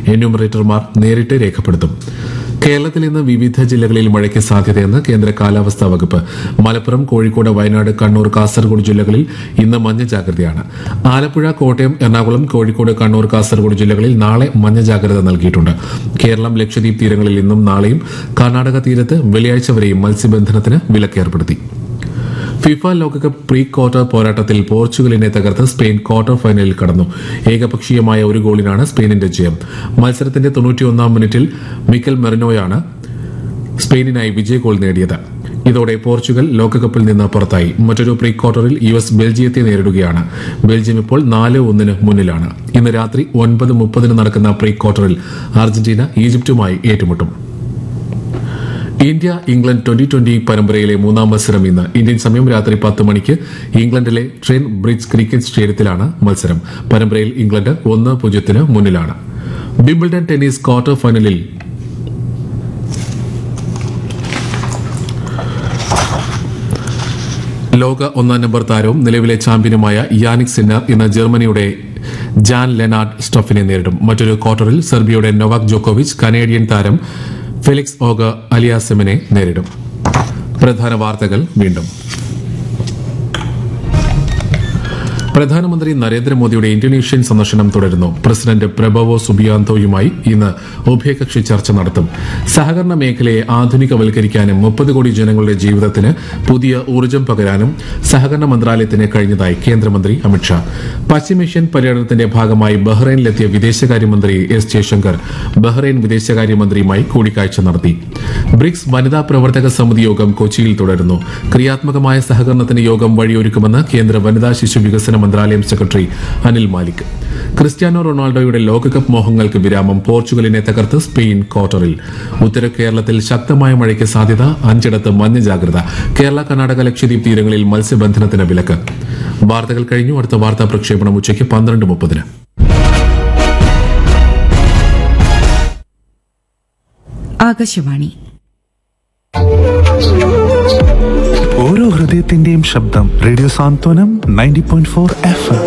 എന്യൂമറേറ്റർമാർ നേരിട്ട് രേഖപ്പെടുത്തും കേരളത്തിൽ ഇന്ന് വിവിധ ജില്ലകളിൽ മഴയ്ക്ക് സാധ്യതയെന്ന് കേന്ദ്ര കാലാവസ്ഥാ വകുപ്പ് മലപ്പുറം കോഴിക്കോട് വയനാട് കണ്ണൂർ കാസർഗോഡ് ജില്ലകളിൽ ഇന്ന് മഞ്ഞ ജാഗ്രതയാണ് ആലപ്പുഴ കോട്ടയം എറണാകുളം കോഴിക്കോട് കണ്ണൂർ കാസർഗോഡ് ജില്ലകളിൽ നാളെ മഞ്ഞ ജാഗ്രത നൽകിയിട്ടുണ്ട് കേരളം ലക്ഷദ്വീപ് തീരങ്ങളിൽ ഇന്നും നാളെയും കർണാടക തീരത്ത് വെള്ളിയാഴ്ച വരെയും മത്സ്യബന്ധനത്തിന് വിലക്കേർപ്പെടുത്തി ഫിഫ ലോകകപ്പ് പ്രീ ക്വാർട്ടർ പോരാട്ടത്തിൽ പോർച്ചുഗലിനെ തകർത്ത് സ്പെയിൻ ക്വാർട്ടർ ഫൈനലിൽ കടന്നു ഏകപക്ഷീയമായ ഒരു ഗോളിനാണ് സ്പെയിനിന്റെ ജയം മത്സരത്തിന്റെ തൊണ്ണൂറ്റിയൊന്നാം മിനിറ്റിൽ മിക്കൽ മെറിനോയാണ് സ്പെയിനിനായി വിജയ ഗോൾ നേടിയത് ഇതോടെ പോർച്ചുഗൽ ലോകകപ്പിൽ നിന്ന് പുറത്തായി മറ്റൊരു പ്രീ ക്വാർട്ടറിൽ യു എസ് ബെൽജിയത്തെ നേരിടുകയാണ് ബെൽജിയം ഇപ്പോൾ നാല് ഒന്നിന് മുന്നിലാണ് ഇന്ന് രാത്രി ഒൻപത് മുപ്പതിന് നടക്കുന്ന പ്രീ ക്വാർട്ടറിൽ അർജന്റീന ഈജിപ്തുമായി ഏറ്റുമുട്ടും ഇന്ത്യ ഇംഗ്ലണ്ട് ട്വന്റി ട്വന്റി പരമ്പരയിലെ മൂന്നാം മത്സരം ഇന്ന് ഇന്ത്യൻ സമയം രാത്രി പത്ത് മണിക്ക് ഇംഗ്ലണ്ടിലെ ട്രെയിൻ ബ്രിഡ്ജ് ക്രിക്കറ്റ് സ്റ്റേഡിയത്തിലാണ് മത്സരം പരമ്പരയിൽ ഇംഗ്ലണ്ട് ഒന്ന് പൂജ്യത്തിന് മുന്നിലാണ് വിംബിൾഡൺ ടെന്നീസ് ക്വാർട്ടർ ഫൈനലിൽ ലോക ഒന്നാം നമ്പർ താരവും നിലവിലെ ചാമ്പ്യനുമായ യാനിക് സിന്നർ ഇന്ന് ജർമ്മനിയുടെ ജാൻ ലെനാർഡ് സ്റ്റഫിനെ നേരിടും മറ്റൊരു ക്വാർട്ടറിൽ സെർബിയയുടെ നൊവാക് ജോക്കോവിച്ച് കനേഡിയൻ താരം ഫെലിക്സ് ഓഗ അലിയാസെമിനെ നേരിടും പ്രധാന വാർത്തകൾ വീണ്ടും പ്രധാനമന്ത്രി നരേന്ദ്രമോദിയുടെ ഇന്തോനേഷ്യൻ സന്ദർശനം തുടരുന്നു പ്രസിഡന്റ് പ്രബവോ സുബിയാന്തോയുമായി ഇന്ന് ഉഭയകക്ഷി ചർച്ച നടത്തും സഹകരണ മേഖലയെ ആധുനികവൽക്കരിക്കാനും മുപ്പത് കോടി ജനങ്ങളുടെ ജീവിതത്തിന് പുതിയ ഊർജ്ജം പകരാനും സഹകരണ മന്ത്രാലയത്തിന് കഴിഞ്ഞതായി കേന്ദ്രമന്ത്രി അമിത്ഷാ പശ്ചിമേഷ്യൻ പര്യടനത്തിന്റെ ഭാഗമായി ബഹ്റൈനിലെത്തിയ വിദേശകാര്യമന്ത്രി എസ് ജയശങ്കർ ബഹ്റൈൻ വിദേശകാര്യമന്ത്രിയുമായി കൂടിക്കാഴ്ച നടത്തി ബ്രിക്സ് വനിതാ പ്രവർത്തക സമിതി യോഗം കൊച്ചിയിൽ തുടരുന്നു ക്രിയാത്മകമായ സഹകരണത്തിന് യോഗം വഴിയൊരുക്കുമെന്ന് കേന്ദ്ര വനിതാ ശിശു വികസന മന്ത്രാലയം സെക്രട്ടറി അനിൽ മാലിക് ക്രിസ്ത്യാനോ റൊണാൾഡോയുടെ ലോകകപ്പ് മോഹങ്ങൾക്ക് വിരാമം പോർച്ചുഗലിനെ തകർത്ത് സ്പെയിൻ ക്വാർട്ടറിൽ ഉത്തര കേരളത്തിൽ ശക്തമായ മഴയ്ക്ക് സാധ്യത അഞ്ചിടത്ത് മഞ്ഞ ജാഗ്രത കേരള കർണാടക ലക്ഷദ്വീപ് തീരങ്ങളിൽ മത്സ്യബന്ധനത്തിന് വിലക്ക് വാർത്തകൾ കഴിഞ്ഞു അടുത്ത വാർത്താ പ്രക്ഷേപണം ഉച്ചയ്ക്ക് പന്ത്രണ്ട് മുപ്പതിന് ആകാശവാണി ഓരോ ഹൃദയത്തിന്റെയും ശബ്ദം radio Santhwanam ninety point four F M